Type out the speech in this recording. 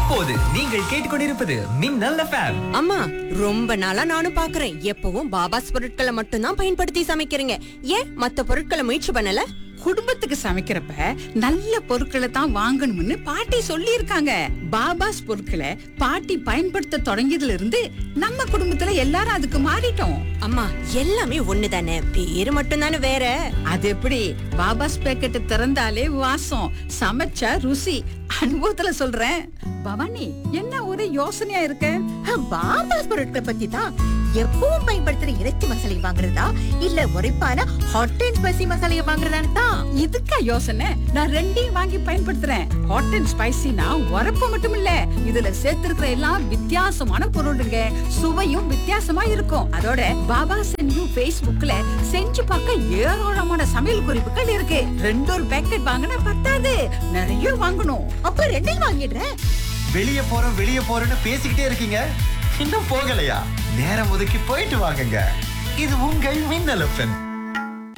இப்போது நீங்கள் கேட்டுக்கொண்டிருப்பது மின்னல் எஃப்எம் அம்மா ரொம்ப நாளா நானும் பாக்குறேன் எப்பவும் பாபாஸ் பொருட்களை மட்டும்தான் பயன்படுத்தி சமைக்கிறீங்க ஏன் மத்த பொருட்களை முயற்சி பண்ணல குடும்பத்துக்கு சமைக்கிறப்ப நல்ல பொருட்களை தான் வாங்கணும்னு பாட்டி சொல்லியிருக்காங்க பாபாஸ் பொருட்களை பாட்டி பயன்படுத்த தொடங்கியதுல இருந்து நம்ம குடும்பத்துல எல்லாரும் அதுக்கு மாறிட்டோம் அம்மா எல்லாமே ஒண்ணுதானே பேரு மட்டும்தானே வேற அது எப்படி பாபாஸ் பேக்கெட் திறந்தாலே வாசம் சமைச்சா ருசி அனுபவத்துல சொல்றேன் பவானி என்ன ஒரே யோசனையா இருக்க பாபாஸ் பொருட்களை பத்தி தான் எப்பவும் பயன்படுத்துற இறைச்சி மசாலை வாங்குறதா இல்ல உரைப்பான ஹாட் அண்ட் ஸ்பைசி மசாலையை வாங்குறதான்னு தான் இதுக்கா யோசனை நான் ரெண்டையும் வாங்கி பயன்படுத்துறேன் ஹாட் அண்ட் ஸ்பைசினா உரப்பு மட்டும் இல்ல இதுல சேர்த்திருக்கிற எல்லாம் வித்தியாசமான பொருளுங்க சுவையும் வித்தியாசமா இருக்கும் அதோட பாபா சென்யூ Facebookல செஞ்சு பார்க்க ஏராளமான சமையல் குறிப்புகள் இருக்கு ரெண்டு ஒரு பேக்கெட் வாங்கினா பத்தாது நிறைய வாங்கணும் அப்ப ரெண்டையும் வாங்கிடுறேன் வெளிய போறோம் வெளிய போறோம்னு பேசிக்கிட்டே இருக்கீங்க இன்னும் போகலையா நேரம் ஒதுக்கி போயிட்டு வாங்குங்க இது உங்கள் மின்னல் எஃப்எம்